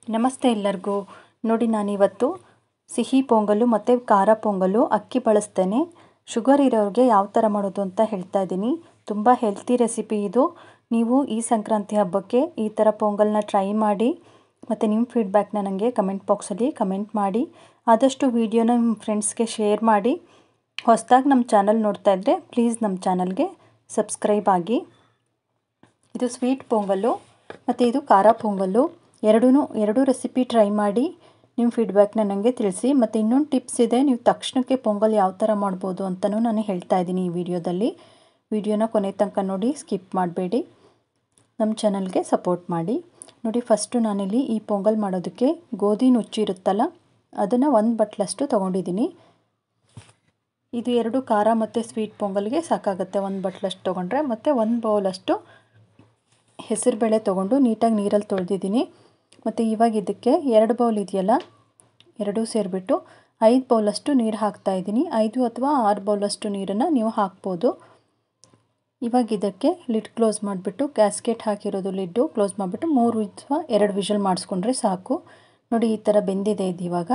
ನಮಸ್ತೆ ಎಲ್ಲರಿಗೂ ನೋಡಿ ನಾನಿವತ್ತು ಸಿಹಿ ಪೊಂಗಲ್ಲು ಮತ್ತು ಖಾರ ಪೊಂಗಲ್ಲು ಅಕ್ಕಿ ಬಳಸ್ತೇನೆ ಶುಗರ್ ಇರೋರಿಗೆ ಯಾವ ಥರ ಮಾಡೋದು ಅಂತ ಹೇಳ್ತಾ ಇದ್ದೀನಿ ತುಂಬ ಹೆಲ್ತಿ ರೆಸಿಪಿ ಇದು ನೀವು ಈ ಸಂಕ್ರಾಂತಿ ಹಬ್ಬಕ್ಕೆ ಈ ಥರ ಪೊಂಗಲ್ನ ಟ್ರೈ ಮಾಡಿ ಮತ್ತು ನಿಮ್ಮ ಫೀಡ್ಬ್ಯಾಕ್ನ ನನಗೆ ಕಮೆಂಟ್ ಬಾಕ್ಸಲ್ಲಿ ಕಮೆಂಟ್ ಮಾಡಿ ಆದಷ್ಟು ವೀಡಿಯೋನ ನಿಮ್ಮ ಫ್ರೆಂಡ್ಸ್ಗೆ ಶೇರ್ ಮಾಡಿ ಹೊಸದಾಗಿ ನಮ್ಮ ಚಾನಲ್ ನೋಡ್ತಾ ಇದ್ದರೆ ಪ್ಲೀಸ್ ನಮ್ಮ ಚಾನಲ್ಗೆ ಸಬ್ಸ್ಕ್ರೈಬ್ ಆಗಿ ಇದು ಸ್ವೀಟ್ ಪೊಂಗಲ್ಲು ಮತ್ತು ಇದು ಖಾರ ಪೊಂಗಲ್ಲು ಎರಡೂ ಎರಡೂ ರೆಸಿಪಿ ಟ್ರೈ ಮಾಡಿ ನಿಮ್ಮ ಫೀಡ್ಬ್ಯಾಕ್ನ ನನಗೆ ತಿಳಿಸಿ ಮತ್ತು ಇನ್ನೊಂದು ಟಿಪ್ಸ್ ಇದೆ ನೀವು ತಕ್ಷಣಕ್ಕೆ ಪೊಂಗಲ್ ಯಾವ ಥರ ಮಾಡ್ಬೋದು ಅಂತಲೂ ನಾನು ಹೇಳ್ತಾ ಇದ್ದೀನಿ ಈ ವಿಡಿಯೋದಲ್ಲಿ ವಿಡಿಯೋನ ಕೊನೆ ತನಕ ನೋಡಿ ಸ್ಕಿಪ್ ಮಾಡಬೇಡಿ ನಮ್ಮ ಚಾನಲ್ಗೆ ಸಪೋರ್ಟ್ ಮಾಡಿ ನೋಡಿ ಫಸ್ಟು ನಾನಿಲ್ಲಿ ಈ ಪೊಂಗಲ್ ಮಾಡೋದಕ್ಕೆ ಗೋಧಿ ನುಚ್ಚು ಇರುತ್ತಲ್ಲ ಅದನ್ನು ಒಂದು ಬಟ್ಲಷ್ಟು ತೊಗೊಂಡಿದ್ದೀನಿ ಇದು ಎರಡು ಖಾರ ಮತ್ತು ಸ್ವೀಟ್ ಪೊಂಗಲ್ಗೆ ಸಾಕಾಗುತ್ತೆ ಒಂದು ಬಟ್ಲಷ್ಟು ತೊಗೊಂಡ್ರೆ ಮತ್ತು ಒಂದು ಬೌಲಷ್ಟು ಹೆಸರುಬೇಳೆ ತೊಗೊಂಡು ನೀಟಾಗಿ ನೀರಲ್ಲಿ ತೊಳೆದಿದ್ದೀನಿ ಮತ್ತು ಇವಾಗ ಇದಕ್ಕೆ ಎರಡು ಬೌಲ್ ಇದೆಯಲ್ಲ ಎರಡೂ ಸೇರಿಬಿಟ್ಟು ಐದು ಬೌಲಷ್ಟು ನೀರು ಹಾಕ್ತಾಯಿದ್ದೀನಿ ಐದು ಅಥವಾ ಆರು ಬೌಲಷ್ಟು ನೀರನ್ನು ನೀವು ಹಾಕ್ಬೋದು ಇವಾಗ ಇದಕ್ಕೆ ಲಿಡ್ ಕ್ಲೋಸ್ ಮಾಡಿಬಿಟ್ಟು ಗ್ಯಾಸ್ಕೆಟ್ ಹಾಕಿರೋದು ಲಿಡ್ಡು ಕ್ಲೋಸ್ ಮಾಡಿಬಿಟ್ಟು ಮೂರು ಅಥವಾ ಎರಡು ವಿಷಲ್ ಮಾಡಿಸ್ಕೊಂಡ್ರೆ ಸಾಕು ನೋಡಿ ಈ ಥರ ಬೆಂದಿದೆ ಇದು ಇವಾಗ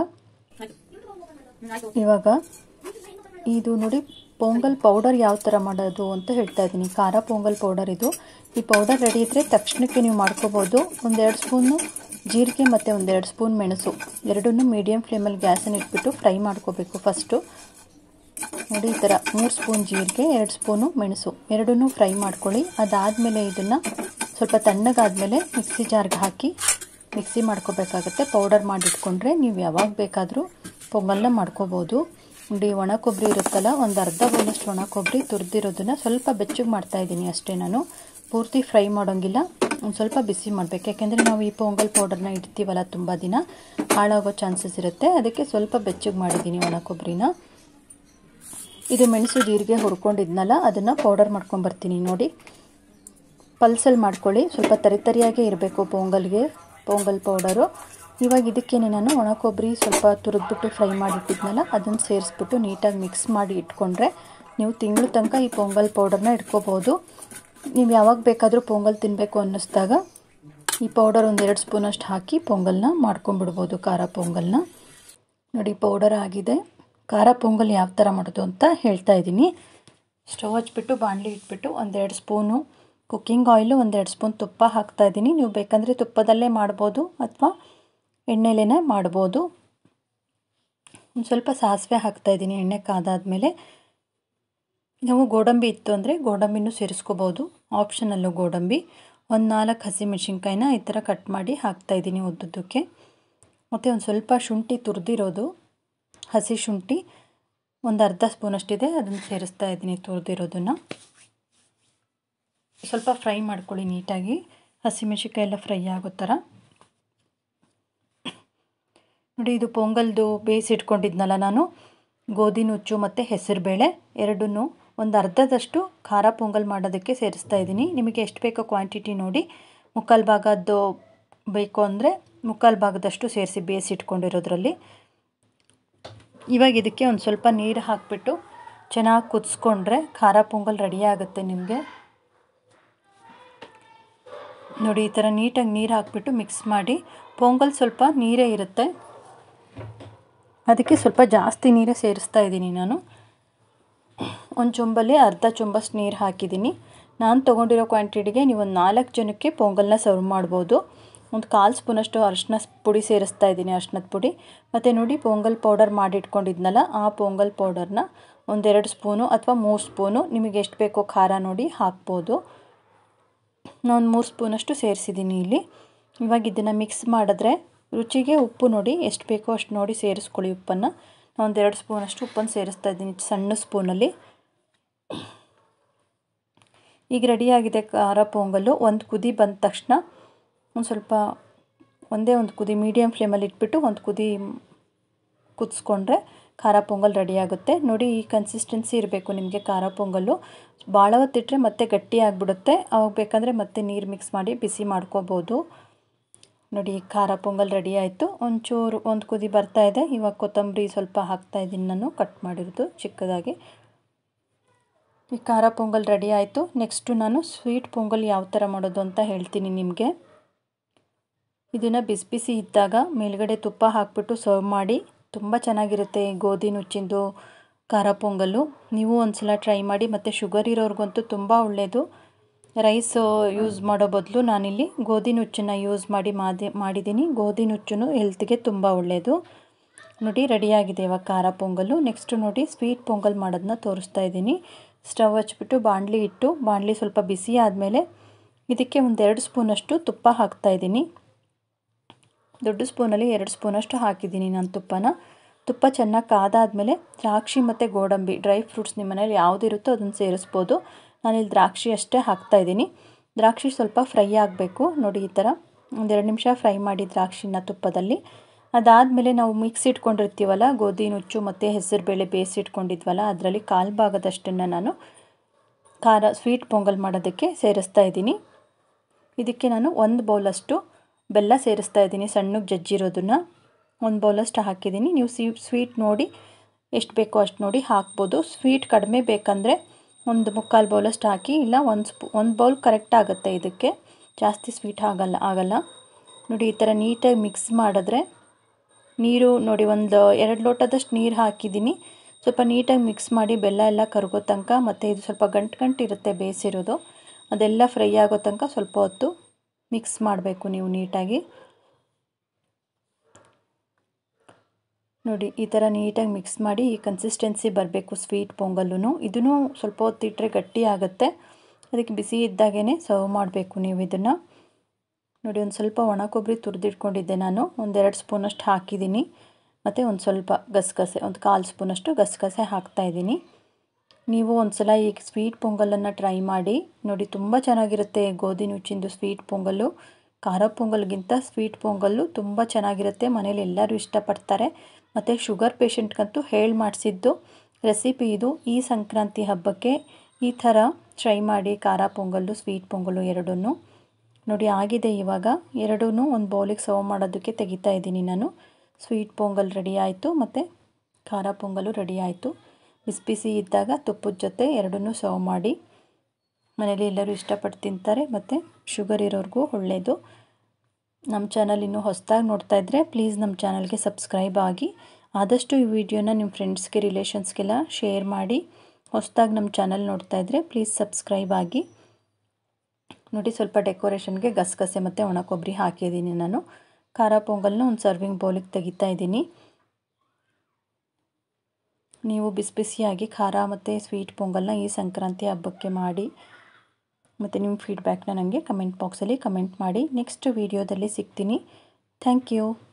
ಇವಾಗ ಇದು ನೋಡಿ ಪೊಂಗಲ್ ಪೌಡರ್ ಯಾವ ಥರ ಮಾಡೋದು ಅಂತ ಹೇಳ್ತಾ ಇದ್ದೀನಿ ಖಾರ ಪೊಂಗಲ್ ಪೌಡರ್ ಇದು ಈ ಪೌಡರ್ ರೆಡಿ ಇದ್ದರೆ ತಕ್ಷಣಕ್ಕೆ ನೀವು ಮಾಡ್ಕೋಬೋದು ಒಂದೆರಡು ಸ್ಪೂನು ಜೀರಿಗೆ ಮತ್ತು ಒಂದೆರಡು ಸ್ಪೂನ್ ಮೆಣಸು ಎರಡನ್ನೂ ಮೀಡಿಯಮ್ ಫ್ಲೇಮಲ್ಲಿ ಗ್ಯಾಸನ್ನು ಇಟ್ಬಿಟ್ಟು ಫ್ರೈ ಮಾಡ್ಕೋಬೇಕು ಫಸ್ಟು ನೋಡಿ ಈ ಥರ ಮೂರು ಸ್ಪೂನ್ ಜೀರಿಗೆ ಎರಡು ಸ್ಪೂನು ಮೆಣಸು ಎರಡನ್ನೂ ಫ್ರೈ ಮಾಡ್ಕೊಳ್ಳಿ ಅದಾದಮೇಲೆ ಇದನ್ನು ಸ್ವಲ್ಪ ತಣ್ಣಗಾದಮೇಲೆ ಮಿಕ್ಸಿ ಜಾರ್ಗೆ ಹಾಕಿ ಮಿಕ್ಸಿ ಮಾಡ್ಕೋಬೇಕಾಗತ್ತೆ ಪೌಡರ್ ಮಾಡಿಟ್ಕೊಂಡ್ರೆ ನೀವು ಯಾವಾಗ ಬೇಕಾದರೂ ಪೊಂಗಲ್ನ ಮಾಡ್ಕೋಬೋದು ನೋಡಿ ಒಣ ಕೊಬ್ಬರಿ ಇರುತ್ತಲ್ಲ ಒಂದು ಅರ್ಧ ಬೌಲಷ್ಟು ಒಣ ಕೊಬ್ಬರಿ ತುರಿದಿರೋದನ್ನು ಸ್ವಲ್ಪ ಬೆಚ್ಚಗೆ ಮಾಡ್ತಾಯಿದ್ದೀನಿ ಅಷ್ಟೇ ನಾನು ಪೂರ್ತಿ ಫ್ರೈ ಮಾಡೋಂಗಿಲ್ಲ ಒಂದು ಸ್ವಲ್ಪ ಬಿಸಿ ಮಾಡಬೇಕು ಯಾಕೆಂದರೆ ನಾವು ಈ ಪೊಂಗಲ್ ಪೌಡರ್ನ ಇಡ್ತೀವಲ್ಲ ತುಂಬ ದಿನ ಹಾಳಾಗೋ ಚಾನ್ಸಸ್ ಇರುತ್ತೆ ಅದಕ್ಕೆ ಸ್ವಲ್ಪ ಬೆಚ್ಚಗೆ ಮಾಡಿದ್ದೀನಿ ಒಣ ಕೊಬ್ಬರಿನ ಇದು ಮೆಣಸು ಜೀರಿಗೆ ಹುರ್ಕೊಂಡಿದ್ನಲ್ಲ ಅದನ್ನು ಪೌಡರ್ ಮಾಡ್ಕೊಂಬರ್ತೀನಿ ನೋಡಿ ಪಲ್ಸಲ್ಲಿ ಮಾಡ್ಕೊಳ್ಳಿ ಸ್ವಲ್ಪ ತರಿತರಿಯಾಗೇ ಇರಬೇಕು ಪೊಂಗಲ್ಗೆ ಪೊಂಗಲ್ ಪೌಡರು ಇವಾಗ ಇದಕ್ಕೇನೆ ನಾನು ಒಣ ಕೊಬ್ಬರಿ ಸ್ವಲ್ಪ ತುರಿದ್ಬಿಟ್ಟು ಫ್ರೈ ಮಾಡಿಟ್ಟಿದ್ನಲ್ಲ ಅದನ್ನು ಸೇರಿಸ್ಬಿಟ್ಟು ನೀಟಾಗಿ ಮಿಕ್ಸ್ ಮಾಡಿ ಇಟ್ಕೊಂಡ್ರೆ ನೀವು ತಿಂಗಳು ತನಕ ಈ ಪೊಂಗಲ್ ಪೌಡರ್ನ ಇಟ್ಕೋಬೋದು ನೀವು ಯಾವಾಗ ಬೇಕಾದರೂ ಪೊಂಗಲ್ ತಿನ್ನಬೇಕು ಅನ್ನಿಸ್ದಾಗ ಈ ಪೌಡರ್ ಒಂದೆರಡು ಸ್ಪೂನಷ್ಟು ಹಾಕಿ ಪೊಂಗಲ್ನ ಮಾಡ್ಕೊಂಬಿಡ್ಬೋದು ಖಾರ ಪೊಂಗಲ್ನ ನೋಡಿ ಪೌಡರ್ ಆಗಿದೆ ಖಾರ ಪೊಂಗಲ್ ಯಾವ ಥರ ಮಾಡೋದು ಅಂತ ಹೇಳ್ತಾ ಇದ್ದೀನಿ ಸ್ಟವ್ ಹಚ್ಬಿಟ್ಟು ಬಾಣಲಿ ಇಟ್ಬಿಟ್ಟು ಒಂದೆರಡು ಸ್ಪೂನು ಕುಕ್ಕಿಂಗ್ ಆಯಿಲು ಒಂದೆರಡು ಸ್ಪೂನ್ ತುಪ್ಪ ಹಾಕ್ತಾಯಿದ್ದೀನಿ ನೀವು ಬೇಕಂದರೆ ತುಪ್ಪದಲ್ಲೇ ಮಾಡ್ಬೋದು ಅಥವಾ ಎಣ್ಣೆಲೇ ಮಾಡ್ಬೋದು ಒಂದು ಸ್ವಲ್ಪ ಸಾಸಿವೆ ಹಾಕ್ತಾಯಿದ್ದೀನಿ ಎಣ್ಣೆ ಕಾದಾದಮೇಲೆ ನಾವು ಗೋಡಂಬಿ ಇತ್ತು ಅಂದರೆ ಗೋಡಂಬಿನೂ ಸೇರಿಸ್ಕೋಬೋದು ಆಪ್ಷನಲ್ಲು ಗೋಡಂಬಿ ಒಂದು ನಾಲ್ಕು ಹಸಿಮೆಣ್ಸಿನ್ಕಾಯಿನ ಈ ಥರ ಕಟ್ ಮಾಡಿ ಹಾಕ್ತಾಯಿದ್ದೀನಿ ಉದ್ದುದ್ದಕ್ಕೆ ಮತ್ತು ಒಂದು ಸ್ವಲ್ಪ ಶುಂಠಿ ತುರಿದಿರೋದು ಹಸಿ ಶುಂಠಿ ಒಂದು ಅರ್ಧ ಸ್ಪೂನಷ್ಟಿದೆ ಅದನ್ನು ಸೇರಿಸ್ತಾ ಇದ್ದೀನಿ ತುರಿದಿರೋದನ್ನು ಸ್ವಲ್ಪ ಫ್ರೈ ಮಾಡ್ಕೊಳ್ಳಿ ನೀಟಾಗಿ ಹಸಿಮೆಣ್ಸಿನ್ಕಾಯಿ ಎಲ್ಲ ಫ್ರೈ ಆಗೋ ಥರ ನೋಡಿ ಇದು ಪೊಂಗಲ್ದು ಬೇಯಿಸಿಟ್ಕೊಂಡಿದ್ನಲ್ಲ ನಾನು ಗೋಧಿ ನುಚ್ಚು ಮತ್ತು ಹೆಸರುಬೇಳೆ ಎರಡನ್ನೂ ಒಂದು ಅರ್ಧದಷ್ಟು ಖಾರ ಪೊಂಗಲ್ ಮಾಡೋದಕ್ಕೆ ಸೇರಿಸ್ತಾ ಇದ್ದೀನಿ ನಿಮಗೆ ಎಷ್ಟು ಬೇಕೋ ಕ್ವಾಂಟಿಟಿ ನೋಡಿ ಮುಕ್ಕಾಲು ಭಾಗದ್ದು ಬೇಕು ಅಂದರೆ ಮುಕ್ಕಾಲು ಭಾಗದಷ್ಟು ಸೇರಿಸಿ ಬೇಯಿಸಿಟ್ಕೊಂಡಿರೋದ್ರಲ್ಲಿ ಇವಾಗ ಇದಕ್ಕೆ ಒಂದು ಸ್ವಲ್ಪ ನೀರು ಹಾಕಿಬಿಟ್ಟು ಚೆನ್ನಾಗಿ ಕುದಿಸ್ಕೊಂಡ್ರೆ ಖಾರ ಪೊಂಗಲ್ ರೆಡಿ ಆಗುತ್ತೆ ನಿಮಗೆ ನೋಡಿ ಈ ಥರ ನೀಟಾಗಿ ನೀರು ಹಾಕಿಬಿಟ್ಟು ಮಿಕ್ಸ್ ಮಾಡಿ ಪೊಂಗಲ್ ಸ್ವಲ್ಪ ನೀರೇ ಇರುತ್ತೆ ಅದಕ್ಕೆ ಸ್ವಲ್ಪ ಜಾಸ್ತಿ ನೀರೇ ಸೇರಿಸ್ತಾ ಇದ್ದೀನಿ ನಾನು ಒಂದು ಚೊಂಬಲ್ಲಿ ಅರ್ಧ ಚೊಂಬಷ್ಟು ನೀರು ಹಾಕಿದ್ದೀನಿ ನಾನು ತೊಗೊಂಡಿರೋ ಕ್ವಾಂಟಿಟಿಗೆ ನೀವು ಒಂದು ನಾಲ್ಕು ಜನಕ್ಕೆ ಪೊಂಗಲ್ನ ಸರ್ವ್ ಮಾಡ್ಬೋದು ಒಂದು ಕಾಲು ಸ್ಪೂನಷ್ಟು ಅರಿಶಿನ ಪುಡಿ ಸೇರಿಸ್ತಾ ಇದ್ದೀನಿ ಅರಿಶಿನದ ಪುಡಿ ಮತ್ತು ನೋಡಿ ಪೊಂಗಲ್ ಪೌಡರ್ ಮಾಡಿಟ್ಕೊಂಡಿದ್ನಲ್ಲ ಆ ಪೊಂಗಲ್ ಪೌಡರ್ನ ಒಂದೆರಡು ಸ್ಪೂನು ಅಥವಾ ಮೂರು ಸ್ಪೂನು ನಿಮಗೆ ಎಷ್ಟು ಬೇಕೋ ಖಾರ ನೋಡಿ ಹಾಕ್ಬೋದು ನಾನು ಮೂರು ಸ್ಪೂನಷ್ಟು ಸೇರಿಸಿದ್ದೀನಿ ಇಲ್ಲಿ ಇವಾಗ ಇದನ್ನು ಮಿಕ್ಸ್ ಮಾಡಿದ್ರೆ ರುಚಿಗೆ ಉಪ್ಪು ನೋಡಿ ಎಷ್ಟು ಬೇಕೋ ಅಷ್ಟು ನೋಡಿ ಸೇರಿಸ್ಕೊಳ್ಳಿ ಉಪ್ಪನ್ನು ನಾನು ಒಂದೆರಡು ಸ್ಪೂನಷ್ಟು ಉಪ್ಪನ್ನು ಸೇರಿಸ್ತಾ ಇದ್ದೀನಿ ಸಣ್ಣ ಸ್ಪೂನಲ್ಲಿ ಈಗ ರೆಡಿಯಾಗಿದೆ ಖಾರ ಪೊಂಗಲ್ಲು ಒಂದು ಕುದಿ ಬಂದ ತಕ್ಷಣ ಒಂದು ಸ್ವಲ್ಪ ಒಂದೇ ಒಂದು ಕುದಿ ಮೀಡಿಯಮ್ ಫ್ಲೇಮಲ್ಲಿ ಇಟ್ಬಿಟ್ಟು ಒಂದು ಕುದಿ ಕುದಿಸ್ಕೊಂಡ್ರೆ ಖಾರ ಪೊಂಗಲ್ ರೆಡಿ ಆಗುತ್ತೆ ನೋಡಿ ಈ ಕನ್ಸಿಸ್ಟೆನ್ಸಿ ಇರಬೇಕು ನಿಮಗೆ ಖಾರ ಪೊಂಗಲ್ಲು ಭಾಳ ಹೊತ್ತಿಟ್ರೆ ಮತ್ತೆ ಗಟ್ಟಿ ಆಗಿಬಿಡುತ್ತೆ ಅವಾಗ ಬೇಕಂದರೆ ಮತ್ತೆ ನೀರು ಮಿಕ್ಸ್ ಮಾಡಿ ಬಿಸಿ ಮಾಡ್ಕೋಬೋದು ನೋಡಿ ಖಾರ ಪೊಂಗಲ್ ರೆಡಿ ಆಯಿತು ಒಂಚೂರು ಒಂದು ಕುದಿ ಬರ್ತಾ ಇದೆ ಇವಾಗ ಕೊತ್ತಂಬರಿ ಸ್ವಲ್ಪ ಹಾಕ್ತಾಯಿದ್ದೀನಿ ನಾನು ಕಟ್ ಮಾಡಿರೋದು ಚಿಕ್ಕದಾಗಿ ಈ ಖಾರ ಪೊಂಗಲ್ ರೆಡಿ ಆಯಿತು ನೆಕ್ಸ್ಟು ನಾನು ಸ್ವೀಟ್ ಪೊಂಗಲ್ ಯಾವ ಥರ ಮಾಡೋದು ಅಂತ ಹೇಳ್ತೀನಿ ನಿಮಗೆ ಇದನ್ನು ಬಿಸಿ ಬಿಸಿ ಇದ್ದಾಗ ಮೇಲ್ಗಡೆ ತುಪ್ಪ ಹಾಕ್ಬಿಟ್ಟು ಸರ್ವ್ ಮಾಡಿ ತುಂಬ ಚೆನ್ನಾಗಿರುತ್ತೆ ಗೋಧಿ ನುಚ್ಚಿಂದು ಖಾರ ಪೊಂಗಲ್ಲು ನೀವು ಒಂದ್ಸಲ ಟ್ರೈ ಮಾಡಿ ಮತ್ತು ಶುಗರ್ ಇರೋರಿಗಂತೂ ತುಂಬ ಒಳ್ಳೆಯದು ರೈಸ್ ಯೂಸ್ ಮಾಡೋ ಬದಲು ನಾನಿಲ್ಲಿ ಗೋಧಿ ನುಚ್ಚನ್ನು ಯೂಸ್ ಮಾಡಿ ಮಾದಿ ಮಾಡಿದ್ದೀನಿ ಗೋಧಿ ನುಚ್ಚು ಹೆಲ್ತ್ಗೆ ತುಂಬ ಒಳ್ಳೆಯದು ನೋಡಿ ರೆಡಿಯಾಗಿದೆ ಇವಾಗ ಖಾರ ಪೊಂಗಲ್ಲು ನೆಕ್ಸ್ಟ್ ನೋಡಿ ಸ್ವೀಟ್ ಪೊಂಗಲ್ ಮಾಡೋದನ್ನ ತೋರಿಸ್ತಾ ಇದ್ದೀನಿ ಸ್ಟವ್ ಹಚ್ಬಿಟ್ಟು ಬಾಣಲಿ ಇಟ್ಟು ಬಾಣಲಿ ಸ್ವಲ್ಪ ಬಿಸಿ ಆದಮೇಲೆ ಇದಕ್ಕೆ ಒಂದೆರಡು ಸ್ಪೂನಷ್ಟು ತುಪ್ಪ ಹಾಕ್ತಾಯಿದ್ದೀನಿ ದೊಡ್ಡ ಸ್ಪೂನಲ್ಲಿ ಎರಡು ಸ್ಪೂನಷ್ಟು ಹಾಕಿದ್ದೀನಿ ನಾನು ತುಪ್ಪನ ತುಪ್ಪ ಚೆನ್ನಾಗಿ ಕಾದಾದಮೇಲೆ ದ್ರಾಕ್ಷಿ ಮತ್ತು ಗೋಡಂಬಿ ಡ್ರೈ ಫ್ರೂಟ್ಸ್ ನಿಮ್ಮ ಮನೇಲಿ ಯಾವುದಿರುತ್ತೋ ಅದನ್ನು ಸೇರಿಸ್ಬೋದು ನಾನಿಲ್ಲಿ ದ್ರಾಕ್ಷಿ ಅಷ್ಟೇ ಹಾಕ್ತಾಯಿದ್ದೀನಿ ದ್ರಾಕ್ಷಿ ಸ್ವಲ್ಪ ಫ್ರೈ ಆಗಬೇಕು ನೋಡಿ ಈ ಥರ ಒಂದೆರಡು ನಿಮಿಷ ಫ್ರೈ ಮಾಡಿ ದ್ರಾಕ್ಷಿನ ತುಪ್ಪದಲ್ಲಿ ಅದಾದಮೇಲೆ ನಾವು ಮಿಕ್ಸ್ ಇಟ್ಕೊಂಡಿರ್ತೀವಲ್ಲ ಗೋಧಿ ನುಚ್ಚು ಮತ್ತು ಹೆಸರುಬೇಳೆ ಬೇಯಿಸಿಟ್ಕೊಂಡಿದ್ವಲ್ಲ ಅದರಲ್ಲಿ ಕಾಲು ಭಾಗದಷ್ಟನ್ನು ನಾನು ಖಾರ ಸ್ವೀಟ್ ಪೊಂಗಲ್ ಮಾಡೋದಕ್ಕೆ ಸೇರಿಸ್ತಾ ಇದ್ದೀನಿ ಇದಕ್ಕೆ ನಾನು ಒಂದು ಬೌಲಷ್ಟು ಬೆಲ್ಲ ಸೇರಿಸ್ತಾ ಇದ್ದೀನಿ ಸಣ್ಣಗೆ ಜಜ್ಜಿರೋದನ್ನು ಒಂದು ಬೌಲಷ್ಟು ಹಾಕಿದ್ದೀನಿ ನೀವು ಸಿ ಸ್ವೀಟ್ ನೋಡಿ ಎಷ್ಟು ಬೇಕೋ ಅಷ್ಟು ನೋಡಿ ಹಾಕ್ಬೋದು ಸ್ವೀಟ್ ಕಡಿಮೆ ಬೇಕಂದರೆ ಒಂದು ಮುಕ್ಕಾಲು ಬೌಲಷ್ಟು ಹಾಕಿ ಇಲ್ಲ ಒಂದು ಸ್ಪೂ ಒಂದು ಬೌಲ್ ಕರೆಕ್ಟ್ ಆಗುತ್ತೆ ಇದಕ್ಕೆ ಜಾಸ್ತಿ ಸ್ವೀಟ್ ಆಗಲ್ಲ ಆಗಲ್ಲ ನೋಡಿ ಈ ಥರ ನೀಟಾಗಿ ಮಿಕ್ಸ್ ಮಾಡಿದ್ರೆ ನೀರು ನೋಡಿ ಒಂದು ಎರಡು ಲೋಟದಷ್ಟು ನೀರು ಹಾಕಿದ್ದೀನಿ ಸ್ವಲ್ಪ ನೀಟಾಗಿ ಮಿಕ್ಸ್ ಮಾಡಿ ಬೆಲ್ಲ ಎಲ್ಲ ಕರಗೋ ತನಕ ಮತ್ತು ಇದು ಸ್ವಲ್ಪ ಗಂಟು ಗಂಟು ಇರುತ್ತೆ ಬೇಯಿಸಿರೋದು ಅದೆಲ್ಲ ಫ್ರೈ ಆಗೋ ತನಕ ಸ್ವಲ್ಪ ಹೊತ್ತು ಮಿಕ್ಸ್ ಮಾಡಬೇಕು ನೀವು ನೀಟಾಗಿ ನೋಡಿ ಈ ಥರ ನೀಟಾಗಿ ಮಿಕ್ಸ್ ಮಾಡಿ ಈ ಕನ್ಸಿಸ್ಟೆನ್ಸಿ ಬರಬೇಕು ಸ್ವೀಟ್ ಪೊಂಗಲ್ಲು ಇದೂ ಸ್ವಲ್ಪ ಹೊತ್ತಿಟ್ಟರೆ ಗಟ್ಟಿ ಆಗುತ್ತೆ ಅದಕ್ಕೆ ಬಿಸಿ ಇದ್ದಾಗೇ ಸರ್ವ್ ಮಾಡಬೇಕು ನೀವು ಇದನ್ನು ನೋಡಿ ಒಂದು ಸ್ವಲ್ಪ ಒಣ ಕೊಬ್ಬರಿ ತುರಿದಿಟ್ಕೊಂಡಿದ್ದೆ ನಾನು ಒಂದೆರಡು ಸ್ಪೂನಷ್ಟು ಹಾಕಿದ್ದೀನಿ ಮತ್ತು ಒಂದು ಸ್ವಲ್ಪ ಗಸಗಸೆ ಒಂದು ಕಾಲು ಸ್ಪೂನಷ್ಟು ಗಸಗಸೆ ಹಾಕ್ತಾಯಿದ್ದೀನಿ ನೀವು ಒಂದು ಸಲ ಈ ಸ್ವೀಟ್ ಪೊಂಗಲನ್ನು ಟ್ರೈ ಮಾಡಿ ನೋಡಿ ತುಂಬ ಚೆನ್ನಾಗಿರುತ್ತೆ ಗೋಧಿ ನುಚ್ಚಿಂದು ಸ್ವೀಟ್ ಪೊಂಗಲ್ಲು ಖಾರ ಪೊಂಗಲ್ಗಿಂತ ಸ್ವೀಟ್ ಪೊಂಗಲ್ಲು ತುಂಬ ಚೆನ್ನಾಗಿರುತ್ತೆ ಮನೇಲಿ ಎಲ್ಲರೂ ಇಷ್ಟಪಡ್ತಾರೆ ಮತ್ತು ಶುಗರ್ ಪೇಷಂಟ್ಗಂತೂ ಹೇಳಿ ಮಾಡಿಸಿದ್ದು ರೆಸಿಪಿ ಇದು ಈ ಸಂಕ್ರಾಂತಿ ಹಬ್ಬಕ್ಕೆ ಈ ಥರ ಟ್ರೈ ಮಾಡಿ ಖಾರ ಪೊಂಗಲ್ಲು ಸ್ವೀಟ್ ಪೊಂಗಲ್ಲು ಎರಡನ್ನೂ ನೋಡಿ ಆಗಿದೆ ಇವಾಗ ಎರಡೂ ಒಂದು ಬೌಲಿಗೆ ಸರ್ವ್ ಮಾಡೋದಕ್ಕೆ ತೆಗಿತಾ ಇದ್ದೀನಿ ನಾನು ಸ್ವೀಟ್ ಪೊಂಗಲ್ ರೆಡಿ ಆಯಿತು ಮತ್ತು ಖಾರ ಪೊಂಗಲ್ಲು ರೆಡಿ ಆಯಿತು ಬಿಸಿ ಬಿಸಿ ಇದ್ದಾಗ ತುಪ್ಪದ ಜೊತೆ ಎರಡನ್ನೂ ಸರ್ವ್ ಮಾಡಿ ಮನೇಲಿ ಎಲ್ಲರೂ ಇಷ್ಟಪಟ್ಟು ತಿಂತಾರೆ ಮತ್ತು ಶುಗರ್ ಇರೋರಿಗೂ ಒಳ್ಳೆಯದು ನಮ್ಮ ಚಾನಲ್ ಇನ್ನೂ ಹೊಸದಾಗಿ ನೋಡ್ತಾ ಇದ್ದರೆ ಪ್ಲೀಸ್ ನಮ್ಮ ಚಾನಲ್ಗೆ ಸಬ್ಸ್ಕ್ರೈಬ್ ಆಗಿ ಆದಷ್ಟು ಈ ವಿಡಿಯೋನ ನಿಮ್ಮ ಫ್ರೆಂಡ್ಸ್ಗೆ ರಿಲೇಷನ್ಸ್ಗೆಲ್ಲ ಶೇರ್ ಮಾಡಿ ಹೊಸದಾಗಿ ನಮ್ಮ ಚಾನಲ್ ನೋಡ್ತಾ ಇದ್ದರೆ ಪ್ಲೀಸ್ ಸಬ್ಸ್ಕ್ರೈಬ್ ಆಗಿ ನೋಡಿ ಸ್ವಲ್ಪ ಡೆಕೋರೇಷನ್ಗೆ ಗಸಗಸೆ ಮತ್ತು ಒಣ ಕೊಬ್ಬರಿ ಹಾಕಿದ್ದೀನಿ ನಾನು ಖಾರ ಪೊಂಗಲ್ನ ಒಂದು ಸರ್ವಿಂಗ್ ಬೌಲಿಗೆ ತೆಗಿತಾ ಇದ್ದೀನಿ ನೀವು ಬಿಸಿ ಬಿಸಿಯಾಗಿ ಖಾರ ಮತ್ತು ಸ್ವೀಟ್ ಪೊಂಗಲ್ನ ಈ ಸಂಕ್ರಾಂತಿ ಹಬ್ಬಕ್ಕೆ ಮಾಡಿ ಮತ್ತು ನಿಮ್ಮ ಫೀಡ್ಬ್ಯಾಕ್ನ ನನಗೆ ಕಮೆಂಟ್ ಬಾಕ್ಸಲ್ಲಿ ಕಮೆಂಟ್ ಮಾಡಿ ನೆಕ್ಸ್ಟ್ ವೀಡಿಯೋದಲ್ಲಿ ಸಿಗ್ತೀನಿ ಥ್ಯಾಂಕ್ ಯು